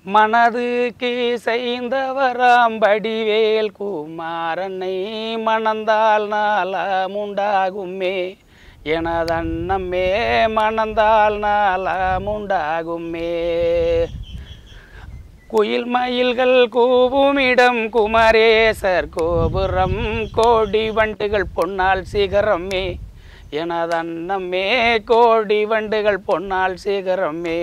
மனதுக்கு செய்தவராம் வடிவேல் குமாரனை மணந்தால் நாளமுண்டாகுமே எனதன்னமே மணந்தால் நாளமுண்டாகுமே குயில் மயில்கள் கூவுமிடம் குமரேசர் கோபுரம் கோடி வண்டுகள் பொன்னால் சிகரமே எனதன்னமே கோடி வண்டுகள் பொன்னால் சிகரமே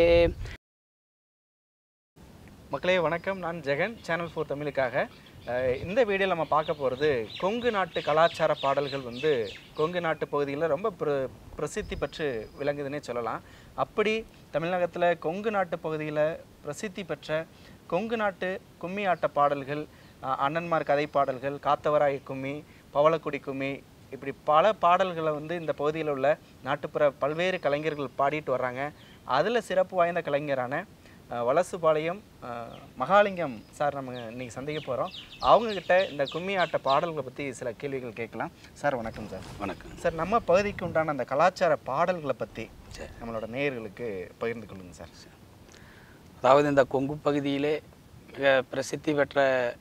மக்களே வணக்கம் நான் ஜெகன் சேனல் ஃபோர் தமிழுக்காக அஹ், இந்த வீடியோவில் நம்ம பார்க்க போகிறது கொங்கு நாட்டு கலாச்சார பாடல்கள் வந்து கொங்கு நாட்டு பகுதியில் ரொம்ப பிர பிரசித்தி பெற்று விளங்குதுன்னே சொல்லலாம் அப்படி தமிழகத்தில் கொங்கு நாட்டு பகுதியில் பிரசித்தி பெற்ற கொங்கு நாட்டு கும்மி ஆட்ட பாடல்கள் அஹ், அண்ணன்மார் கதை பாடல்கள் காத்தவராய கும்மி பவளக்குடி கும்மி இப்படி பல பாடல்களை வந்து இந்த பகுதியில் உள்ள நாட்டுப்புற பல்வேறு கலைஞர்கள் பாடிட்டு வர்றாங்க அதில் சிறப்பு வாய்ந்த கலைஞரான அஹ், வலசுபாளையம் அஹ், மகாலிங்கம் சார் நம்ம இன்னைக்கு சந்திக்க போகிறோம் அவங்கக்கிட்ட இந்த கும்மி ஆட்ட பாடல்களை பற்றி சில கேள்விகள் கேட்கலாம் சார் வணக்கம் சார் வணக்கம் சார் நம்ம பகுதிக்கு உண்டான அந்த கலாச்சார பாடல்களை பற்றி சரி. நம்மளோட நேயர்களுக்கு பகிர்ந்து கொள்ளுங்க சார் அதாவது இந்த கொங்கு பகுதியிலே மிக பிரசித்தி பெற்ற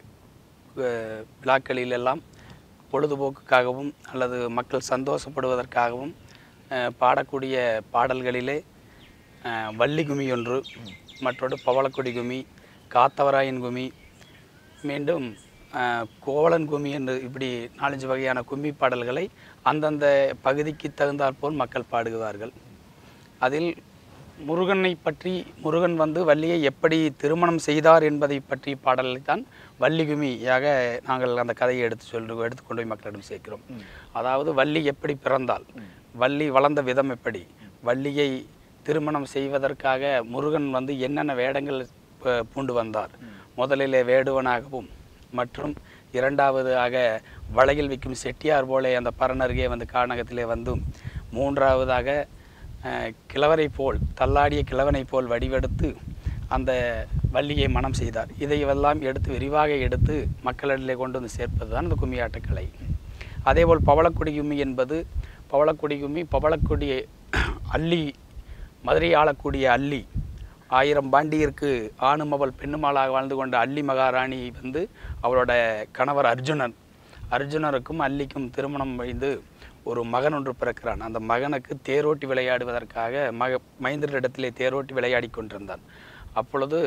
அஹ், விழாக்களிலெல்லாம் பொழுதுபோக்குக்காகவும் அல்லது மக்கள் சந்தோஷப்படுவதற்காகவும் அஹ், பாடக்கூடிய பாடல்களிலே அஹ், வள்ளி கும்மி ஒன்று மற்றொரு பவளக்கொடி கும்மி காத்தவராயன் கும்மி மீண்டும் அஹ், கோவலன் கும்மி என்று இப்படி நாலஞ்சு வகையான கும்மி பாடல்களை அந்தந்த பகுதிக்கு தகுந்தாற்போல் மக்கள் பாடுகிறார்கள் அதில் முருகனை பற்றி முருகன் வந்து வள்ளியை எப்படி திருமணம் செய்தார் என்பதை பற்றி பாடலை தான் வள்ளிகுமியாக நாங்கள் அந்த கதையை எடுத்து சொல்லு எடுத்துக்கொண்டு போய் மக்களிடம் சேர்க்கிறோம் அதாவது வள்ளி எப்படி பிறந்தாள் வள்ளி வளர்ந்த விதம் எப்படி வள்ளியை திருமணம் செய்வதற்காக முருகன் வந்து என்னென்ன வேடங்கள் ப- பூண்டு வந்தார் முதலிலே வேடுவனாகவும் மற்றும் இரண்டாவதாக வளையல் விற்கும் செட்டியார் போலே அந்த பரனருகே வந்து கானகத்திலே வந்தும் மூன்றாவதாக அஹ், கிழவரை போல் தள்ளாடிய கிழவனை போல் வடிவெடுத்து அந்த வள்ளியை மனம் செய்தார் இதையெல்லாம் எடுத்து விரிவாக எடுத்து மக்களிடையே கொண்டு வந்து சேர்ப்பது தான் இந்த கும்மியாட்டக்கலை அதேபோல் பவளக்குடி கும்மி என்பது பவளக்குடி கும்மி பவளக்குடி அள்ளி மதுரை ஆளக்கூடிய அள்ளி ஆயிரம் பாண்டியருக்கு ஆணும் அவள் பெண்ணுமாளாக வாழ்ந்து கொண்ட அள்ளி மகாராணி வந்து அவளோட கணவர் அர்ஜுனன் அர்ஜுனருக்கும் அல்லிக்கும் திருமணம் முடிந்து ஒரு மகன் ஒன்று பிறக்கிறான் அந்த மகனுக்கு தேரோட்டி விளையாடுவதற்காக மக மைந்தரிடத்திலே தேரோட்டி விளையாடி கொண்டிருந்தான் அப்பொழுது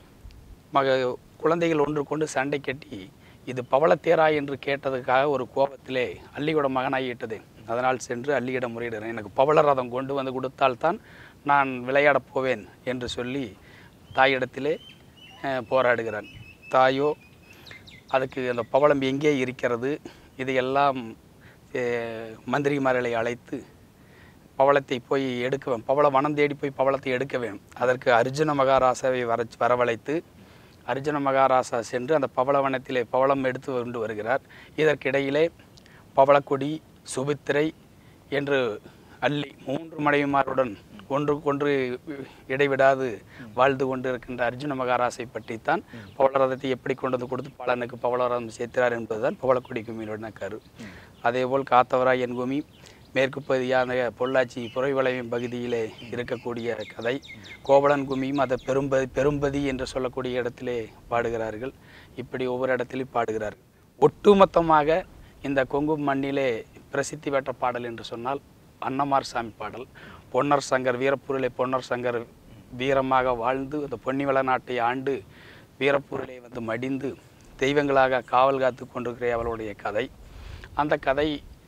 மக குழந்தைகள் ஒன்று கொண்டு சண்டை கட்டி இது பவளத்தேரா என்று கேட்டதுக்காக ஒரு கோபத்திலே அள்ளியோட மகனாகிவிட்டது அதனால் சென்று அள்ளியிடம் முறையிடுறேன் எனக்கு பவள ரதம் கொண்டு வந்து கொடுத்தால்தான் நான் விளையாடப் போவேன் என்று சொல்லி தாயிடத்திலே அஹ், போராடுகிறான் தாயோ அதுக்கு அந்த பவளம் எங்கே இருக்கிறது இதையெல்லாம் அஹ், மந்திரிமார்களை அழைத்து பவளத்தை போய் எடுக்க வேண்டும் பவள வனம் தேடி போய் பவளத்தை எடுக்க வேண்டும் அதற்கு அர்ஜுன மகாராசாவை வர வரவழைத்து அர்ஜுன மகாராசா சென்று அந்த பவளவனத்திலே பவளம் எடுத்து கொண்டு வருகிறார் இதற்கிடையிலே பவளக்கொடி சுபித்திரை என்று அள்ளி மூன்று மனைவிமாருடன் ஒன்றுக்கொன்று இடைவிடாது வாழ்ந்து கொண்டு இருக்கின்ற அர்ஜுன மகாராசை பற்றித்தான் பவளரதத்தை எப்படி கொண்டு வந்து கொடுத்து பலனுக்கு பவளரதம் சேர்க்கிறார் என்பதுதான் பவளக்குடி கும்மியோட கரு அதேபோல் காத்தவராய் என் கும்மி மேற்கு பகுதியான பொள்ளாச்சி புறைவளையம் பகுதியிலே இருக்கக்கூடிய கதை கோவலன் கும்மியும் அதை பெரும்பதி பெரும்பதி என்று சொல்லக்கூடிய இடத்திலே பாடுகிறார்கள் இப்படி ஒவ்வொரு இடத்திலும் பாடுகிறார்கள் ஒட்டுமொத்தமாக இந்த கொங்கு மண்ணிலே பிரசித்தி பெற்ற பாடல் என்று சொன்னால் அன்னமார் சாமி பாடல் பொன்னர் சங்கர் வீரப்பூரிலே பொன்னர் சங்கர் வீரமாக வாழ்ந்து அந்த பொன்னிவள நாட்டை ஆண்டு வீரப்பூரிலே வந்து மடிந்து தெய்வங்களாக காவல் காத்து கொண்டிருக்கிற அவளுடைய கதை அந்த கதை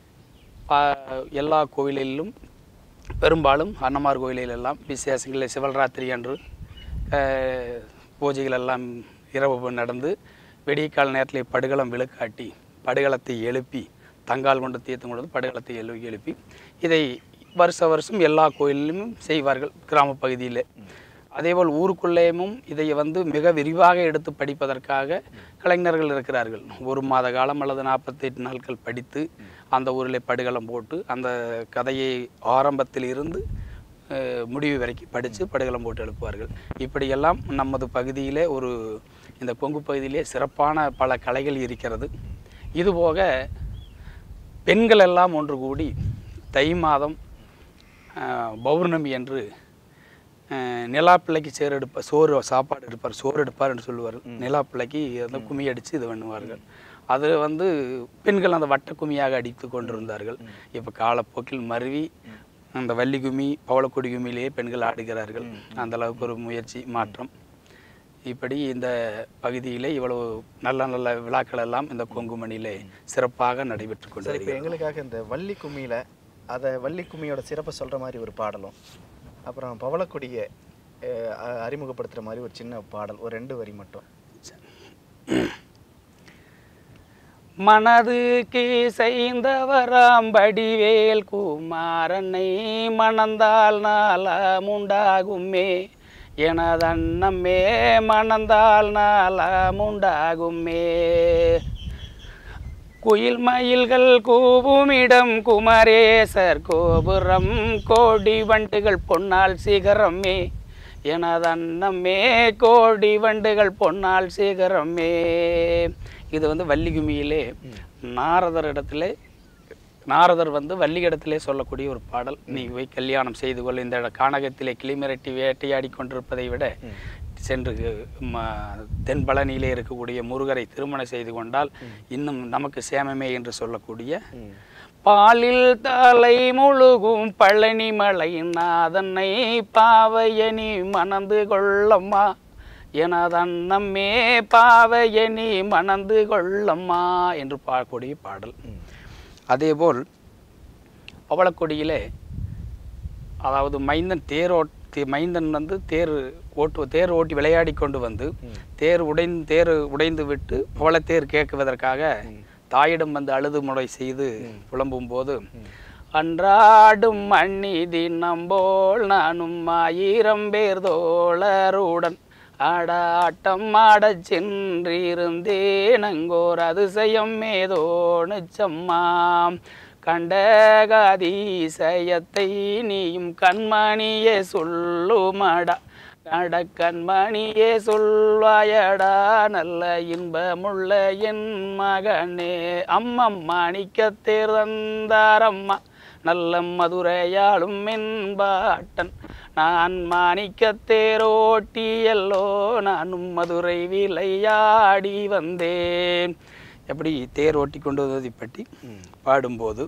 பா- எல்லா கோவிலிலும் பெரும்பாலும் அன்னமார் கோயிலிலெல்லாம் விசேஷங்களில் சிவராத்திரி அன்று அஹ், பூஜைகள் எல்லாம் இரவு நடந்து வெடியக்கால நேரத்தில் படுகளம் விழுக்காட்டி படுகளத்தை எழுப்பி தங்கால் கொண்டு தீர்த்தம் கொண்டு வந்து படுகளத்தை எழு எழுப்பி இதை வருஷ வருஷம் எல்லா கோயிலிலும் செய்வார்கள் கிராம பகுதியில் அதேபோல் ஊருக்குள்ளேயும் இதை வந்து மிக விரிவாக எடுத்து படிப்பதற்காக கலைஞர்கள் இருக்கிறார்கள் ஒரு மாத காலம் அல்லது நாற்பத்தெட்டு நாட்கள் படித்து அந்த ஊரில் படுகளம் போட்டு அந்த கதையை ஆரம்பத்தில் இருந்து அஹ், முடிவு வரைக்கும் படித்து படுகளம் போட்டு எழுப்புவார்கள் இப்படியெல்லாம் நமது பகுதியிலே ஒரு இந்த கொங்கு பகுதியிலே சிறப்பான பல கலைகள் இருக்கிறது இதுபோக பெண்கள் எல்லாம் ஒன்று கூடி தை மாதம் அஹ், பௌர்ணமி என்று அஹ், நிலா பிள்ளைக்கு சேர் எடுப்பார் சோறு சாப்பாடு எடுப்பார் சோறு எடுப்பார் என்று சொல்லுவார் நிலா பிள்ளைக்கு அந்த கும்மி அடித்து இது பண்ணுவார்கள் அது வந்து பெண்கள் அந்த வட்ட கும்மியாக அடித்து கொண்டிருந்தார்கள் இப்போ காலப்போக்கில் மருவி அந்த வள்ளி கும்மி பவளக்கொடி கும்மியிலேயே பெண்கள் ஆடுகிறார்கள் அந்த அளவுக்கு ஒரு முயற்சி மாற்றம் இப்படி இந்த பகுதியிலே இவ்வளவு நல்ல நல்ல விழாக்கள் எல்லாம் இந்த கொங்குமணியிலே சிறப்பாக நடைபெற்று கொண்டு சார் இப்போ எங்களுக்காக இந்த வள்ளி கும்மியில் அதை வள்ளி கும்மியோட சிறப்பை சொல்கிற மாதிரி ஒரு பாடலும் அப்புறம் பவளக்கொடியை அஹ், அ- அறிமுகப்படுத்துகிற மாதிரி ஒரு சின்ன பாடல் ஒரு ரெண்டு வரி மட்டும் மனதுக்கு செய்தவராம் வடிவேல் குமாரனை மணந்தால் நாளமுண்டாகுமே எனதன்னமே மணந்தால் நாளமுண்டாகுமே குயில் மயில்கள் கூவுமிடம் குமரேசர் கோபுரம் கோடி வண்டுகள் பொன்னால் சிகரமே எனதன்னமே கோடி வண்டுகள் பொன்னால் சிகரமே இது வந்து வள்ளிகுமியிலே நாரதர் இடத்துல நாரதர் வந்து வள்ளியிடத்திலே சொல்லக்கூடிய ஒரு பாடல் நீ போய் கல்யாணம் செய்து கொள் இந்த இட- கானகத்திலே கிளிமிரட்டி வேட்டையாடி கொண்டிருப்பதை விட சென்று ம- தென்பழனியிலே இருக்கக்கூடிய முருகரை திருமணம் செய்து கொண்டால் இன்னும் நமக்கு சேமமே என்று சொல்லக்கூடிய பாலில் தலை முழுகும் பழனி மலை நாதனை பாவையனி மணந்து கொள்ளம்மா எனதன்னமே பாவையனி மணந்து கொள்ளம்மா என்று பாடக்கூடிய பாடல் அதேபோல் பவளக்கொடியிலே அதாவது மைந்தன் தேரோட்டி மைந்தன் வந்து தேர் ஓட்டு தேர் ஓட்டி விளையாடி கொண்டு வந்து தேர் உடைந்து தேர் உடைந்து விட்டு பவளத்தேர் கேட்குவதற்காக தாயிடம் வந்து அழுது முறை செய்து புலம்பும் போது அன்றாடும் மண்ணி தினம் போல் நானும் ஆயிரம் பேர் தோழருடன் ஆடாட்டம் ஆடச் சென்றிருந்தேன் அங்கோர் அதிசயம் மேதோனுச்சம்மாம் கண்டகாதிசயத்தை நீயும் கண்மணியே சொல்லுமடா கடக்கண்மணியே சொல்வாயடா நல்ல இன்பமுள்ள என் மகனே அம்மம் மாணிக்கத்தேர் தந்தாரம்மா நல்ல மதுரையாளும் என்பாட்டன் நான் மாணிக்கத்தேரோட்டி எல்லோ நானும் மதுரை விளையாடி வந்தேன் எப்படி தேர் ஓட்டி கொண்டு வந்ததை பற்றி பாடும்போது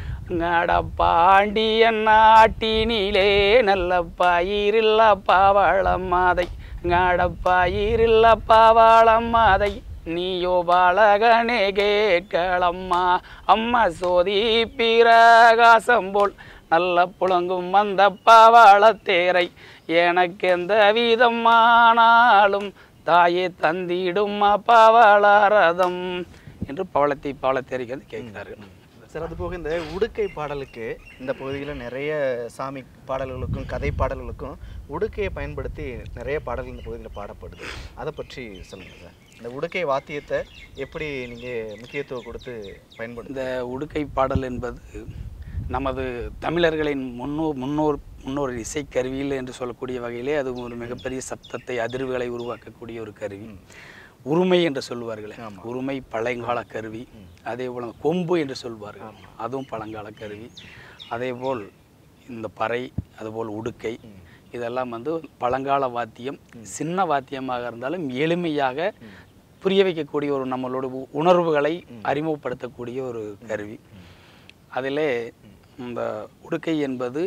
பாண்டியன் நாட்டினிலே நல்ல பயிரில்ல பாவாளம் மாதை பயிரில்ல பாவாளம் மாதை நீயோ பாலகனே கேட்களம்மா அம்மா சோதி பிரகாசம் போல் நல்ல புழங்கும் அந்த பாவாளத்தேரை எனக்கு எந்த விதமானாலும் தாயே தந்திடும் பாவாளரதம் என்று பவளத்தை பவளத்தேரைக்கு வந்து கேட்கிறார்கள் சார் அது போக இந்த உடுக்கை பாடலுக்கு இந்த பகுதியில் நிறைய சாமி பாடல்களுக்கும் கதை பாடல்களுக்கும் உடுக்கையை பயன்படுத்தி நிறைய பாடல்கள் இந்த பகுதியில் பாடப்படுது அதை பற்றி சொல்லுங்கள் சார் இந்த உடுக்கை வாத்தியத்தை எப்படி நீங்கள் முக்கியத்துவம் கொடுத்து பயன்படுத்து இந்த உடுக்கை பாடல் என்பது நமது தமிழர்களின் முன்னோர் முன்னோர் முன்னோர் இசைக்கருவியில் என்று சொல்லக்கூடிய வகையிலே அது ஒரு மிகப்பெரிய சப்தத்தை அதிர்வுகளை உருவாக்கக்கூடிய ஒரு கருவி உரிமை என்று சொல்லுவார்களே உரிமை பழங்கால கருவி அதே போல் கொம்பு என்று சொல்வார்கள் அதுவும் பழங்கால கருவி அதே போல் இந்த பறை அதுபோல் உடுக்கை இதெல்லாம் வந்து பழங்கால வாத்தியம் சின்ன வாத்தியமாக இருந்தாலும் எளிமையாக புரிய வைக்கக்கூடிய ஒரு நம்மளோட உ- உணர்வுகளை அறிமுகப்படுத்தக்கூடிய ஒரு கருவி அதிலே இந்த உடுக்கை என்பது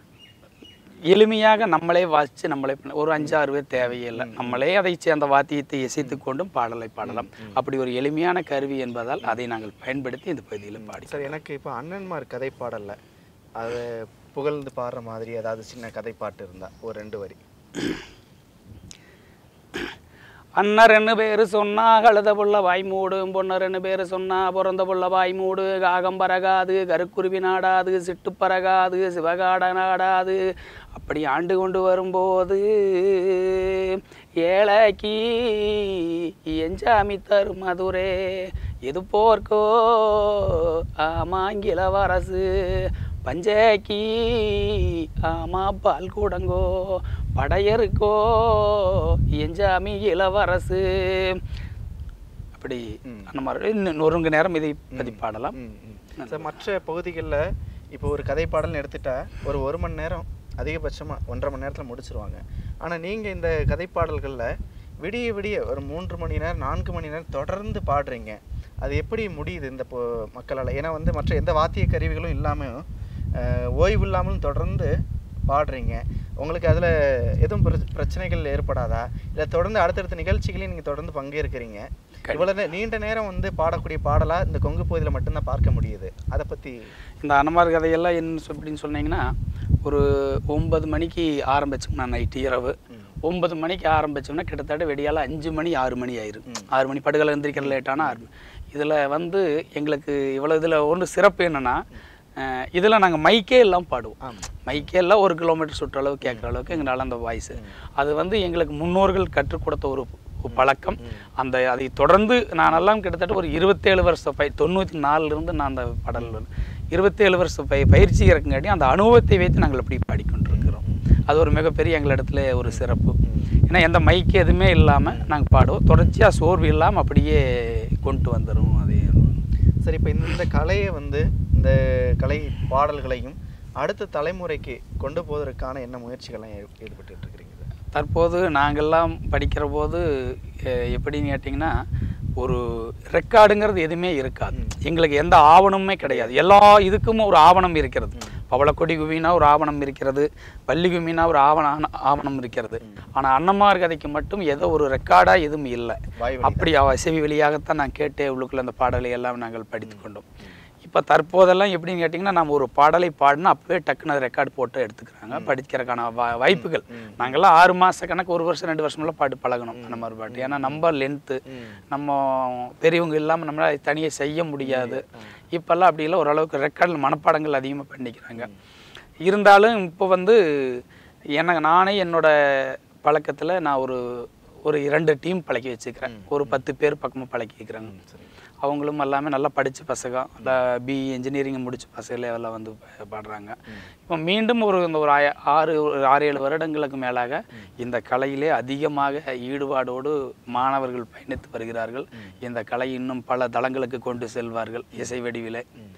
எளிமையாக நம்மளே வாசித்து நம்மளே பண்ண- ஒரு அஞ்சாறு பேர் தேவையில்லை நம்மளே அதை சேர்ந்த வாத்தியத்தை இசைத்து கொண்டும் பாடலை பாடலாம் அப்படி ஒரு எளிமையான கருவி என்பதால் அதை நாங்கள் பயன்படுத்தி இந்த பகுதியில் பாடி சார் எனக்கு இப்போ அண்ணன்மார் கதை பாடல்ல அதை புகழ்ந்து பாடுற மாதிரி ஏதாவது சின்ன கதை பாட்டு இருந்தா ஒரு ரெண்டு வரி அண்ணர்னு பேரு சொன்னா கழுத புள்ள வாய் மூடு பொன்னர்னு பேரு சொன்னா பிறந்த புள்ள வாய் மூடு காகம் பறகாது கருக்குருவி நாடாது சிட்டு பறகாது சிவகாட நாடாது அப்படி ஆண்டு கொண்டு வரும்போது ஏழைக்கு எஞ்சாமி தரும் மதுரே இது போர்க்கோ ஆமாங்கில வரசு பஞ்சேக்கி ஆமா பால் கூடங்கோ படையருக்கோ எஞ்சாமி இளவரசு அப்படி அந்த மாதிரி இன்னும் நொறுங்கு நேரம் இதை பற்றி பாடலாம் ம், ம். சார் மற்ற பகுதிகளில் இப்போ ஒரு கதை பாடல்னு எடுத்துட்டா ஒரு ஒரு மணி நேரம் அதிகபட்சமாக ஒன்றரை மணி நேரத்தில் முடிச்சிருவாங்க ஆனால் நீங்கள் இந்த கதைப்பாடல்களில் விடிய விடிய ஒரு மூன்று மணி நேரம் நான்கு மணி நேரம் தொடர்ந்து பாடுறீங்க அது எப்படி முடியுது இந்த பொ மக்களால் ஏன்னா வந்து மற்ற எந்த வாத்திய கருவிகளும் இல்லாமல் ஓய்வு இல்லாமலும் தொடர்ந்து பாடுறீங்க உங்களுக்கு அதில் எதுவும் பிர- பிரச்சனைகள் ஏற்படாதா இல்லை தொடர்ந்து அடுத்தடுத்த நிகழ்ச்சிகளையும் நீங்கள் தொடர்ந்து பங்கேற்கிறீங்க இவ்வளவு நே- நீண்ட நேரம் வந்து பாடக்கூடிய பாடலா இந்த கொங்கு பகுதியில் மட்டும்தான் பார்க்க முடியுது அதை பற்றி இந்த அனமார் கதையெல்லாம் என்ன சொ- எப்படின்னு சொன்னீங்கன்னா ஒரு ஒன்பது மணிக்கு ஆரம்பிச்சோம்னா நைட்டு இரவு ஒன்பது மணிக்கு ஆரம்பிச்சோம்னா கிட்டத்தட்ட வெடியால அஞ்சு மணி ஆறு மணி ஆயிரும் ஆறு மணி படுகளை எந்திரிக்கிற லேட்டான ஆறு மணி இதில் வந்து எங்களுக்கு இவ்வளோ இதில் ஒன்று சிறப்பு என்னென்னா இதில் நாங்கள் மைக்கே எல்லாம் பாடுவோம் ஆமாம் மைக்கே எல்லாம் ஒரு கிலோமீட்டர் சுற்றளவு கேட்குற அளவுக்கு எங்களால் அந்த வாய்ஸு அது வந்து எங்களுக்கு முன்னோர்கள் கற்றுக் கொடுத்த ஒரு ஒரு பழக்கம் அந்த அதை தொடர்ந்து நான் எல்லாம் கிட்டத்தட்ட ஒரு இருபத்தேழு வருஷம் பய தொண்ணூற்றி நாலுலேருந்து நான் அந்த பாடல் இருபத்தேழு வருஷம் பய பயிற்சி இறக்குங்காட்டி அந்த அனுபவத்தை வைத்து நாங்கள் இப்படி பாடிக்கொண்டிருக்கிறோம் அது ஒரு மிகப்பெரிய எங்களிடத்துல ஒரு சிறப்பு ஏன்னா எந்த மைக்கு எதுவுமே இல்லாமல் நாங்கள் பாடுவோம் தொடர்ச்சியாக சோர்வு இல்லாமல் அப்படியே கொண்டு வந்துடும் அதே சரி இப்போ இந்த கலையை வந்து இந்த கலை பாடல்களையும் அடுத்த தலைமுறைக்கு கொண்டு போவதற்கான என்ன முயற்சிகள்லாம் ஈ- ஈடுபட்டுட்டு இருக்கிறீங்க தற்போது நாங்கள்லாம் படிக்கிற போது அஹ், எப்படின்னு கேட்டிங்கன்னா ஒரு ரெக்கார்டுங்கிறது எதுவுமே இருக்காது எங்களுக்கு எந்த ஆவணமுமே கிடையாது எல்லா இதுக்கும் ஒரு ஆவணம் இருக்கிறது பவளக்கொடி குவினா ஒரு ஆவணம் இருக்கிறது பள்ளி குவினா ஒரு ஆவண ஆவணம் இருக்கிறது ஆனால் அன்னமார் கதைக்கு மட்டும் ஏதோ ஒரு ரெக்கார்டாக எதுவும் இல்லை வாய் அப்படி அவ செவி வழியாகத்தான் நான் கேட்டே உள்ளுக்குள்ள அந்த பாடலை எல்லாம் நாங்கள் படித்து கொண்டோம் இப்போ தற்போதெல்லாம் எப்படின்னு கேட்டிங்கன்னா நம்ம ஒரு பாடலை பாடினா அப்பவே டக்குன்னு அதை ரெக்கார்ட் போட்டு எடுத்துக்கிறாங்க படிக்கிறதுக்கான வா வாய்ப்புகள் நாங்கள்லாம் ஆறு மாத கணக்கு ஒரு வருஷம் ரெண்டு வருஷமெல்லாம் பாட்டு பழகணும் அந்த மாதிரி பாட்டு ஏன்னா நம்ம லென்த்து நம்ம பெரியவங்க இல்லாமல் நம்மளால் தனியாக செய்ய முடியாது இப்போல்லாம் அப்படி இல்லை ஓரளவுக்கு ரெக்கார்டில் மனப்பாடங்கள் அதிகமாக பண்ணிக்கிறாங்க இருந்தாலும் இப்போ வந்து எனக்கு நானே என்னோட பழக்கத்தில் நான் ஒரு ஒரு இரண்டு டீம் பழக்கி வச்சுக்கிறேன் ஒரு பத்து பேர் பக்கமாக பழக்கி வைக்கிறாங்க அவங்களும் எல்லாமே நல்லா படித்த பசங்க நல்லா பிஇ இன்ஜினியரிங் முடிச்ச பசங்களே எல்லாம் வந்து பா- பாடுறாங்க இப்போ மீண்டும் ஒரு இந்த ஒரு ஆய- ஆறு ஒரு ஆறு ஏழு வருடங்களுக்கு மேலாக இந்த கலையிலே அதிகமாக ஈடுபாடோடு மாணவர்கள் பயணித்து வருகிறார்கள் இந்த கலை இன்னும் பல தளங்களுக்கு கொண்டு செல்வார்கள் இசை வடிவிலே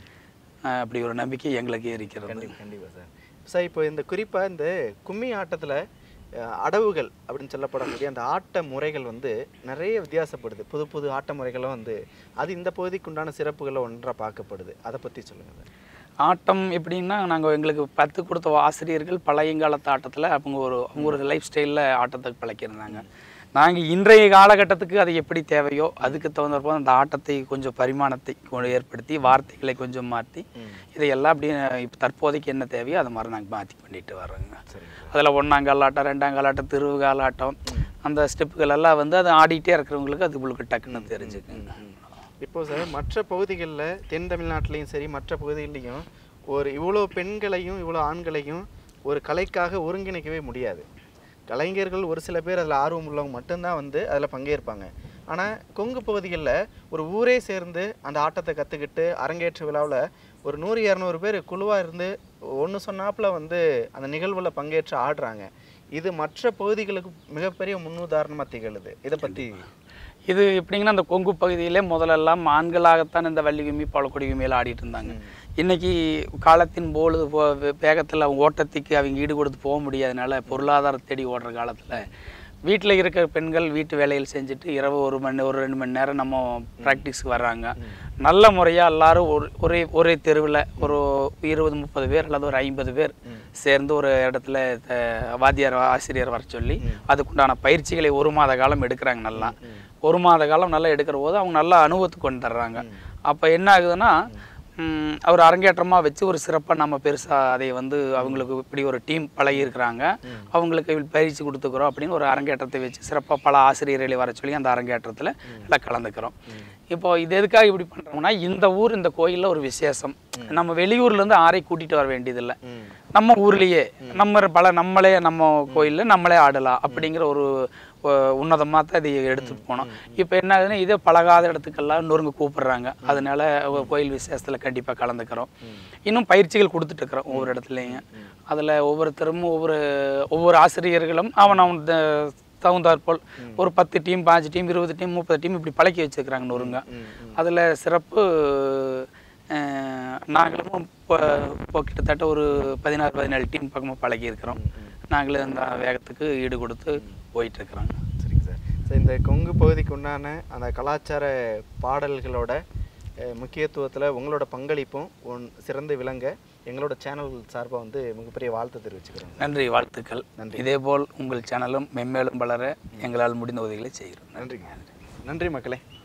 அஹ் அப்படி ஒரு நம்பிக்கை எங்களுக்கு இருக்கிறது கண்டிப்பாக கண்டிப்பாக சார் சார் இப்போ இந்த குறிப்பாக இந்த கும்மி ஆட்டத்தில் அடவுகள் அப்படின்னு சொல்லப்படக்கூடிய அந்த ஆட்ட முறைகள் வந்து நிறைய வித்தியாசப்படுது புது புது ஆட்ட முறைகளும் வந்து அது இந்த பகுதிக்கு உண்டான சிறப்புகளை ஒன்றாக பார்க்கப்படுது அதை பற்றி சொல்லுங்கள் சார் ஆட்டம் எப்படின்னா நாங்கள் எங்களுக்கு பத்து கொடுத்த ஆசிரியர்கள் பழையங்காலத்து ஆட்டத்தில் அவங்க ஒரு அவங்க ஒரு லைஃப் ஸ்டைலில் ஆட்டத்தை பழக்கியிருந்தாங்க நாங்கள் இன்றைய காலகட்டத்துக்கு அது எப்படி தேவையோ அதுக்கு தகுந்த போது அந்த ஆட்டத்தை கொஞ்சம் பரிமாணத்தை கொ- ஏற்படுத்தி வார்த்தைகளை கொஞ்சம் மாற்றி இதையெல்லாம் அப்படியே இப்போ தற்போதைக்கு என்ன தேவையோ அது மாதிரி நாங்கள் மாற்றி பண்ணிட்டு வர்றோங்க சரிங்க அதில் ஒன்றாங்கால் ஆட்டம் ரெண்டாங்கால் ஆட்டம் திருவுகால் ஆட்டம் அந்த ஸ்டெப்புகள் எல்லாம் வந்து அது ஆடிட்டே இருக்கிறவங்களுக்கு அது உங்களுக்கு டக்குன்னு தெரிஞ்சுக்குங்க இப்போ சார் மற்ற பகுதிகளில் தென் தமிழ்நாட்டிலையும் சரி மற்ற பகுதிகள்லையும் ஒரு இவ்வளோ பெண்களையும் இவ்வளோ ஆண்களையும் ஒரு கலைக்காக ஒருங்கிணைக்கவே முடியாது கலைஞர்கள் ஒரு சில பேர் அதில் ஆர்வம் உள்ளவங்க மட்டும்தான் வந்து அதில் பங்கேற்பாங்க ஆனால் கொங்கு பகுதிகளில் ஒரு ஊரே சேர்ந்து அந்த ஆட்டத்தை கற்றுக்கிட்டு அரங்கேற்ற விழாவில் ஒரு நூறு இரநூறு பேர் குழுவாக இருந்து ஒன்று சொன்னாப்புல வந்து அந்த நிகழ்வில் பங்கேற்று ஆடுறாங்க இது மற்ற பகுதிகளுக்கு மிகப்பெரிய முன்னுதாரணமாக திகழுது இதை பற்றி இது எப்படிங்கன்னா அந்த கொங்கு பகுதியிலே முதல்லலாம் ஆண்களாகத்தான் இந்த வள்ளிகும்மி பழக்குடி கும்மியில் ஆடிட்டு இருந்தாங்க இன்னைக்கு காலத்தின் பொழுது போ வேகத்தில் ஓட்டத்துக்கு அவங்க ஈடு கொடுத்து போக முடியாதனால பொருளாதாரம் தேடி ஓடுற காலத்தில் வீட்டில் இருக்கிற பெண்கள் வீட்டு வேலைகள் செஞ்சுட்டு இரவு ஒரு மணி ஒரு ரெண்டு மணி நேரம் நம்ம ப்ராக்டிஸ்க்கு வர்றாங்க நல்ல முறையாக எல்லாரும் ஒரு ஒரே ஒரே தெருவில் ஒரு இருபது முப்பது பேர் அல்லது ஒரு ஐம்பது பேர் சேர்ந்து ஒரு இடத்துல அஹ், வாத்தியார் ஆசிரியர் வர சொல்லி அதுக்குண்டான பயிற்சிகளை ஒரு மாத காலம் எடுக்கிறாங்க நல்லா ஒரு மாத காலம் நல்லா எடுக்கிற போது அவங்க நல்லா அனுபவத்துக்கு கொண்டு தர்றாங்க அப்போ என்ன ஆகுதுன்னா ம், ஒரு அரங்கேற்றமாக வச்சு ஒரு சிறப்பாக நம்ம பெருசாக அதை வந்து அவங்களுக்கு இப்படி ஒரு டீம் பழகி இருக்கிறாங்க அவங்களுக்கு பயிற்சி கொடுத்துக்கிறோம் அப்படின்னு ஒரு அரங்கேற்றத்தை வச்சு சிறப்பாக பல ஆசிரியர்களை வர சொல்லி அந்த அரங்கேற்றத்தில் எல்லாம் கலந்துக்கிறோம் இப்போ இது எதுக்காக இப்படி பண்ணுறோம்னா இந்த ஊர் இந்த கோயிலில் ஒரு விசேஷம் நம்ம வெளியூர்லேருந்து ஆரை கூட்டிகிட்டு வர வேண்டியதில்லை நம்ம ஊர்லேயே நம்ம பல நம்மளே நம்ம கோயிலில் நம்மளே ஆடலாம் அப்படிங்கிற ஒரு உன்னதமாக தான் இதை எடுத்துட்டு போனோம் இப்போ என்ன ஆகுதுன்னா இதே பழகாத இடத்துக்கெல்லாம் இன்னொருங்க கூப்பிடுறாங்க அதனால ஒ- கோயில் விசேஷத்தில் கண்டிப்பாக கலந்துக்கிறோம் இன்னும் பயிற்சிகள் கொடுத்துட்டு இருக்கிறோம் ஒவ்வொரு இடத்துலையும் அதில் ஒவ்வொருத்தரும் ஒவ்வொரு ஒவ்வொரு ஆசிரியர்களும் அவன் அவன் த- தகுந்தாற்போல் ஒரு பத்து டீம் பாஞ்சு டீம் இருபது டீம் முப்பது டீம் இப்படி பழக்கி வச்சுருக்கிறாங்க நொறுங்க அதில் சிறப்பு அஹ், நாங்களும் இப்போ இப்போ கிட்டத்தட்ட ஒரு பதினாறு பதினேழு டீம் பக்கமாக பழகி இருக்கிறோம் நாங்களும் அந்த வேகத்துக்கு ஈடு கொடுத்து போயிட்டு இருக்கிறோம் சரிங்க சார் ஸோ இந்த கொங்கு பகுதிக்கு உண்டான அந்த கலாச்சார பாடல்களோட முக்கியத்துவத்தில் உங்களோட பங்களிப்பும் ஒன் சிறந்து விளங்க எங்களோட சேனல் சார்பாக வந்து மிகப்பெரிய வாழ்த்து தெரிவிச்சுக்கிறோம் நன்றி வாழ்த்துக்கள் நன்றி. இதேபோல் உங்கள் சேனலும் மென்மேலும் வளர எங்களால் முடிந்த உதவிகளை செய்கிறோம் நன்றிங்க நன்றி மக்களே